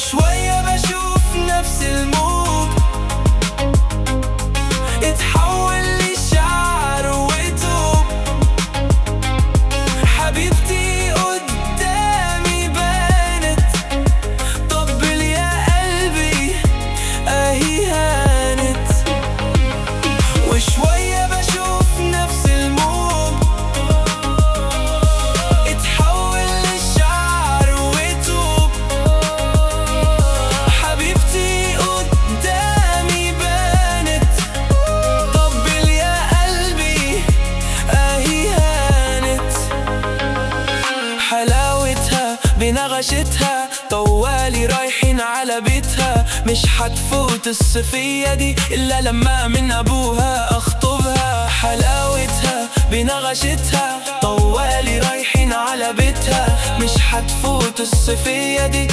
وشوية بشوف نفس الموج اتحول لشعر وتوب حبيبتي قدامي بانت طبل يا قلبي اهي هانت وشوية بشوف نفس الموج اتحول لشعر وتوب حبيبتي قدامي بانت طبل يا قلبي اهي هانت حلاوتها بنغشتها طوالي رايحين على بيتها مش حتفوت الصفية دي إلا لما من أبوها أخطبها حلاوتها بنغشتها طوالي رايحين على بيتها مش حتفوت الصفية دي